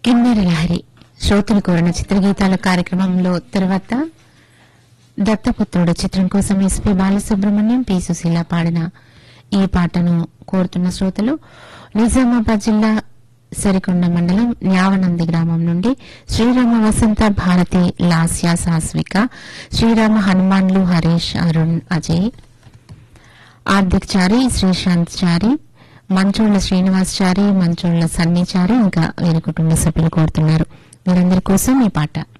కిన్నెర లహరి శ్రోతలు కోరిన చిత్రగీతాల కార్యక్రమంలో తర్వాత దత్తపుత్రుడు చిత్రం కోసం ఎస్పీ బాలసుబ్రహ్మణ్యం పి సుశీల పాడిన ఈ పాటను కోరుతున్న శ్రోతలు నిజామాబాద్ జిల్లా సరికొండ మండలం న్యావనంది గ్రామం నుండి శ్రీరామ వసంత భారతి లాస్య సాస్విక శ్రీరామ హనుమాన్లు హరీష్ అరుణ్ అజయ్ ఆర్థిక్ చారి శ్రీశాంత్ చారి మంచోళ్ల శ్రీనివాస్ చారి మంచోళ్ల సన్నీ చారి ఇంకా వీరి కుటుంబ సభ్యులు కోరుతున్నారు వీరందరి కోసం ఈ పాట